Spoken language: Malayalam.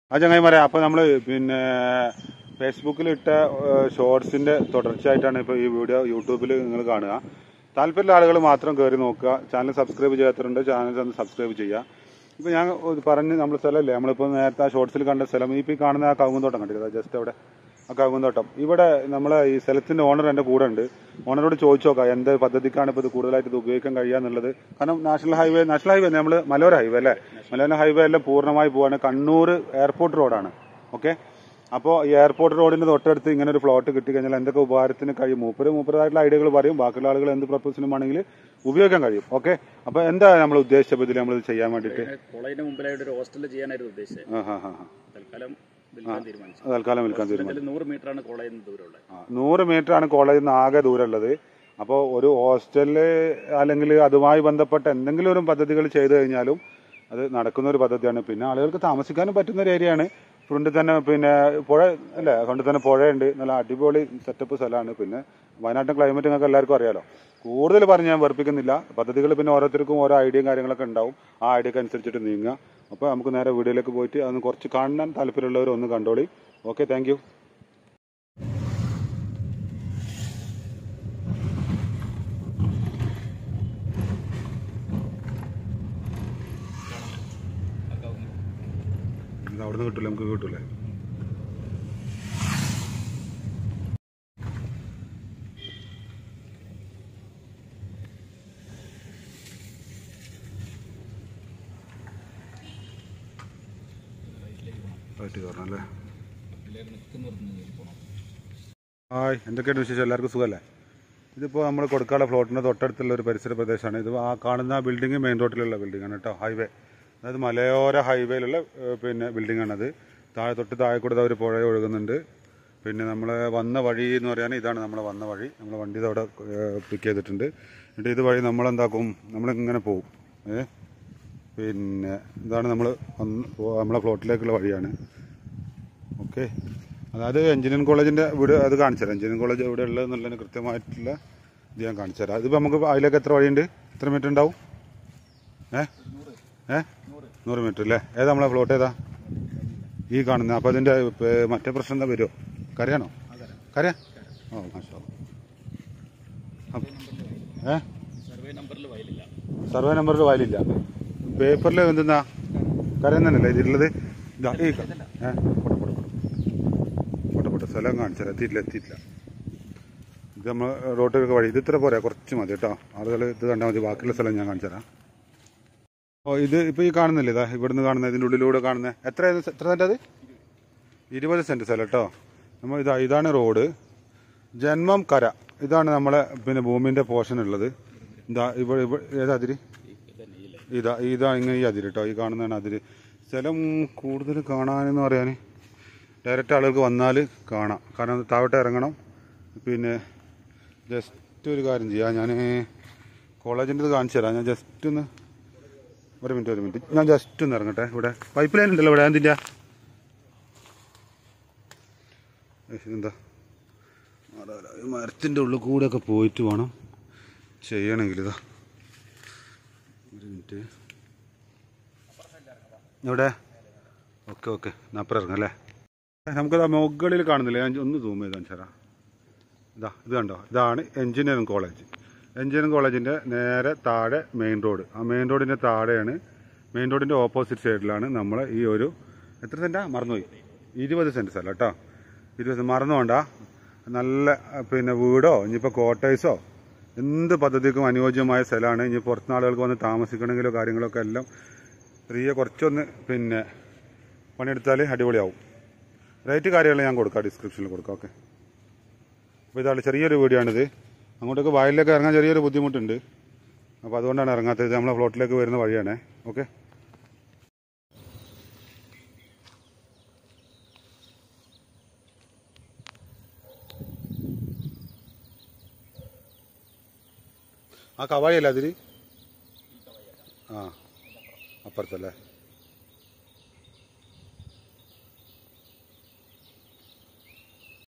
ആ ചങ്ങായിമാരെ അപ്പോൾ നമ്മൾ പിന്നെ ഫേസ്ബുക്കിൽ ഇട്ട ഷോർട്സിൻ്റെ തുടർച്ചയായിട്ടാണ് ഇപ്പോൾ ഈ വീഡിയോ യൂട്യൂബിൽ നിങ്ങൾ കാണുക താല്പര്യമുള്ള ആളുകൾ മാത്രം കയറി നോക്കുക ചാനൽ സബ്സ്ക്രൈബ് ചെയ്യാത്തവരുണ്ട് ചാനൽ ഒന്ന് സബ്സ്ക്രൈബ് ചെയ്യുക ഇപ്പോൾ ഞാൻ ഒരു പറഞ്ഞ് നമ്മൾ സ്ഥലമല്ലേ നമ്മളിപ്പോൾ നേരത്തെ ആ ഷോർട്സിൽ കണ്ട സ്ഥലം ഇപ്പോൾ ഈ കാണുന്ന ആ കവുങ്ങുന്തോട്ടം കണ്ടില്ല ജസ്റ്റ് അവിടെ ആ കവുങ്ങുന്തോട്ടം ഇവിടെ നമ്മളെ ഈ സ്ഥലത്തിൻ്റെ ഓണർ എൻ്റെ കൂടെ ഉണ്ട് ഓണറോട് ചോദിച്ചു നോക്കാം എന്ത് പദ്ധതിക്കാണ് ഇപ്പോൾ ഇത് കൂടുതലായിട്ട് ഇത് ഉപയോഗിക്കാൻ കഴിയുക എന്നുള്ളത് കാരണം നാഷണൽ ഹൈവേ നാഷണൽ ഹൈവേ നമ്മൾ മലയോര ഹൈവേ അല്ലേ മലയോര ഹൈവേ എല്ലാം പൂർണ്ണമായി പോവാണ് കണ്ണൂർ എയർപോർട്ട് റോഡാണ് ഓക്കെ അപ്പോൾ ഈ എയർപോർട്ട് റോഡിന് തൊട്ടടുത്ത് ഇങ്ങനെ ഒരു ഫ്ലോട്ട് കിട്ടിക്കഴിഞ്ഞാൽ എന്തൊക്കെ ഉപകാരത്തിന് കഴിയും മൂപ്പര് മൂപ്പരതായിട്ടുള്ള ഐഡിയകൾ പറയും ബാക്കിയുള്ള ആളുകൾ എന്ത് പ്രപ്പോസലും ആണെങ്കിൽ ഉപയോഗിക്കാൻ കഴിയും ഓക്കെ അപ്പോൾ എന്താ നമ്മൾ ഉദ്ദേശിച്ചപ്പോൾ ഇതിൽ നമ്മൾ ചെയ്യാൻ വേണ്ടിയിട്ട് കോളേജിന്റെ മുമ്പിലായിട്ട് ഒരു ഹോസ്റ്റൽ ചെയ്യാനായിരുന്നു ഉദ്ദേശിച്ചത് ആ ഹാ ഹാ ഹാ തൽക്കാലം വിൽക്കാൻ തീരുമാനിച്ചു തൽക്കാലം വിൽക്കാൻ തീരുമാനം ഇതിൽ നൂറ് മീറ്റർ ആണ് കോളേജിൽ നിന്ന് ദൂരമുള്ളത് ആ, നൂറ് മീറ്റർ ആണ് കോളേജിൽ നിന്ന് ആകെ ദൂരമുള്ളത് അപ്പോൾ ഒരു ഹോസ്റ്റലില് അല്ലെങ്കിൽ അതുമായി ബന്ധപ്പെട്ട എന്തെങ്കിലും ഒരു പദ്ധതികൾ ചെയ്തു കഴിഞ്ഞാലും അത് നടക്കുന്ന ഒരു പദ്ധതിയാണ് പിന്നെ ആളുകൾക്ക് താമസിക്കാനും പറ്റുന്ന ഒരു ഏരിയയാണ് ഫ്രണ്ടിൽ തന്നെ പിന്നെ പുഴ അല്ലേ ഫ്രണ്ടിൽ തന്നെ പുഴയുണ്ട് നല്ല അടിപൊളി സെറ്റപ്പ് സ്ഥലമാണ് പിന്നെ വയനാട്ടിലെ ക്ലൈമറ്റ് നിങ്ങൾക്ക് എല്ലാവർക്കും അറിയാലോ കൂടുതൽ പറഞ്ഞ് ഞാൻ വെറുപ്പിക്കുന്നില്ല പദ്ധതികൾ പിന്നെ ഓരോരുത്തർക്കും ഓരോ ഐഡിയയും കാര്യങ്ങളൊക്കെ ഉണ്ടാവും ആ ഐഡിയക്ക് അനുസരിച്ചിട്ട് നീങ്ങുക അപ്പോൾ നമുക്ക് നേരെ വീഡിയോയിലേക്ക് പോയിട്ട് അതൊന്ന് കുറച്ച് കാണാൻ താല്പര്യമുള്ളവർ ഒന്ന് കണ്ടോളി ഓക്കെ താങ്ക് യു ഇത് അവിടുന്ന് കിട്ടില്ല നമുക്ക് കിട്ടൂലേ റൈറ്റ് കയറണം അല്ലേ ഹായ് എന്തൊക്കെയാണ് വിശേഷം എല്ലാവർക്കും സുഖമല്ലേ ഇതിപ്പോൾ നമ്മൾ കൊടുക്കാനുള്ള ഫ്ലോട്ടിൻ്റെ തൊട്ടടുത്തുള്ള ഒരു പരിസര പ്രദേശമാണ് ഇത് ആ കാണുന്ന ബിൽഡിംഗ് മെയിൻ റോഡിലുള്ള ബിൽഡിംഗ് ആണ് കേട്ടോ ഹൈവേ അതായത് മലയോര ഹൈവേയിലുള്ള ഏഹ്, പിന്നെ ബിൽഡിംഗ് ആണത് താഴെ തൊട്ട് താഴെ കൂടെ ഒരു പുഴ ഒഴുകുന്നുണ്ട് പിന്നെ നമ്മൾ വന്ന വഴി എന്ന് പറയാൻ ഇതാണ് നമ്മൾ വന്ന വഴി നമ്മൾ വണ്ടി ഇത് അവിടെ പിക്ക് ചെയ്തിട്ടുണ്ട് എന്നിട്ട് ഇത് വഴി നമ്മളെന്താക്കും നമ്മളിങ്ങനെ പോവും ഏ പിന്നെ ഇതാണ് നമ്മൾ വന്ന് പോ- നമ്മളെ ഫ്ലോട്ടിലേക്കുള്ള വഴിയാണ് ഓക്കെ അതായത് എഞ്ചിനീയറിംഗ് കോളേജിൻ്റെ വീട് അത് കാണിച്ചു തരാം എഞ്ചിനീയറിംഗ് കോളേജ് എവിടെ ഉള്ളത് എന്നുള്ളതിന് കൃത്യമായിട്ടുള്ള ഇത് ഞാൻ കാണിച്ചു തരാം അതിപ്പോൾ നമുക്ക് അതിലേക്ക് എത്ര വഴിയുണ്ട് എത്ര മീറ്റർ ഉണ്ടാവും ഏ ഏ നൂറ് മീറ്റർ അല്ലേ ഏതാ നമ്മളെ ഫ്ലോട്ട് ഏതാ ഈ കാണുന്നത് അപ്പോൾ അതിൻ്റെ പേ- മറ്റേ പ്രശ്നം എന്താ വരുമോ കരയാണോ കരയാ ഓ മാഷാ അല്ലാ. ഏ സർവേ നമ്പറിൽ വയലില്ല സർവേ നമ്പറിൽ വയലില്ല പേപ്പറിൽ എന്തെന്നാ കരയുന്നതല്ലേ ഇതിലുള്ളത് ഇതാ ഈ ക- ഏ പോട്ടെ പോട്ടെ പോട്ടെ പോട്ടെ പോട്ടെ സ്ഥലം കാണിച്ചാൽ എത്തിയിട്ടില്ല എത്തിയിട്ടില്ല ഇത് നമ്മൾ റോട്ടിലൊക്കെ വഴി ഇത് ഇത്ര പോരാ കുറച്ച് മതി കേട്ടോ ആളുകൾ ഇത് കണ്ടാൽ മതി ബാക്കിയുള്ള സ്ഥലം ഞാൻ കാണിച്ചു തരാം ഓ ഇത് ഇപ്പോൾ ഈ കാണുന്നില്ലേ ഇതാ ഇവിടുന്ന് കാണുന്ന ഇതിൻ്റെ ഉള്ളിലൂടെ കാണുന്നത് എത്ര എത്ര സെൻറ്റ് അത് ഇരുപത് സെൻറ്റ് സ്ഥലം കേട്ടോ നമ്മൾ ഇതാ ഇതാണ് റോഡ് ജന്മം കര ഇതാണ് നമ്മളെ പിന്നെ ഭൂമിൻ്റെ പോർഷൻ ഉള്ളത് ഇതാ ഇവിടെ ഇവിടെ ഏതാ അതിര് ഇതാ ഇതാ ഇങ്ങനെ ഈ അതിര് കേട്ടോ ഈ കാണുന്നതാണ് അതിര് സ്ഥലം കൂടുതൽ കാണാനെന്ന് പറയാൻ ഡയറക്റ്റ് ആളുകൾക്ക് വന്നാൽ കാണാം കാരണം താഴോട്ട് ഇറങ്ങണം പിന്നെ ജസ്റ്റ് ഒരു കാര്യം ചെയ്യാം ഞാൻ കോളേജിൻ്റെ ഇത് കാണിച്ചു തരാം ഞാൻ ജസ്റ്റ് ഒന്ന് ഒരു മിനിറ്റ് ഒരു മിനിറ്റ് ഞാൻ ജസ്റ്റ് ഒന്ന് ഇറങ്ങട്ടെ ഇവിടെ പൈപ്പ് ലൈൻ ഉണ്ടല്ലോ ഇവിടെ എന്തിൻ്റെ എന്താ മരത്തിൻ്റെ ഉള്ളിൽ കൂടെയൊക്കെ പോയിട്ട് വേണം ചെയ്യണമെങ്കിൽ ഇതാ ഒരു മിനിറ്റ് എവിടെ ഓക്കെ ഓക്കെ ഞാൻ അപ്പുറം ഇറങ്ങാം അല്ലേ നമുക്കത് മുകളിൽ കാണുന്നില്ല ഞാൻ ഒന്ന് സൂം ചെയ്താൽ ചേരാ ഇതാ ഇത് കണ്ടോ ഇതാണ് എഞ്ചിനീയറിംഗ് കോളേജ് എഞ്ചിനീയറിംഗ് കോളേജിൻ്റെ നേരെ താഴെ മെയിൻ റോഡ് ആ മെയിൻ റോഡിൻ്റെ താഴെയാണ് മെയിൻ റോഡിൻ്റെ ഓപ്പോസിറ്റ് സൈഡിലാണ് നമ്മൾ ഈ ഒരു എത്ര സെൻറ്റാ മറന്നുപോയി ഇരുപത് സെൻറ്റ് സ്ഥലം കേട്ടോ ഇരുപത് മറന്നു വേണ്ട നല്ല അഹ്, പിന്നെ വീടോ ഇനിയിപ്പോൾ ക്വാർട്ടേഴ്സോ എന്ത് പദ്ധതിക്കും അനുയോജ്യമായ സ്ഥലമാണ് ഇനി പുറത്തുനിന്ന് ആളുകൾക്ക് വന്ന് താമസിക്കണമെങ്കിലോ കാര്യങ്ങളൊക്കെ എല്ലാം ചെറിയ കുറച്ചൊന്ന് പിന്നെ പണിയെടുത്താൽ അടിപൊളിയാവും റേറ്റ് കാര്യങ്ങൾ ഞാൻ കൊടുക്കാം ഡിസ്ക്രിപ്ഷനിൽ കൊടുക്കാം ഓക്കെ അപ്പോൾ ഇതാണ് ചെറിയൊരു വീഡിയോ ആണിത് അങ്ങോട്ടേക്ക് വയലിലേക്ക് ഇറങ്ങാൻ ചെറിയൊരു ബുദ്ധിമുട്ടുണ്ട് അപ്പോൾ അതുകൊണ്ടാണ് ഇറങ്ങാത്തത് ഇത് നമ്മളെ ഫ്ലോട്ടിലേക്ക് വരുന്ന വഴിയാണേ ഓക്കെ ആ കവായി അല്ലേ അതിൽ ആ അപ്പുറത്തല്ലേ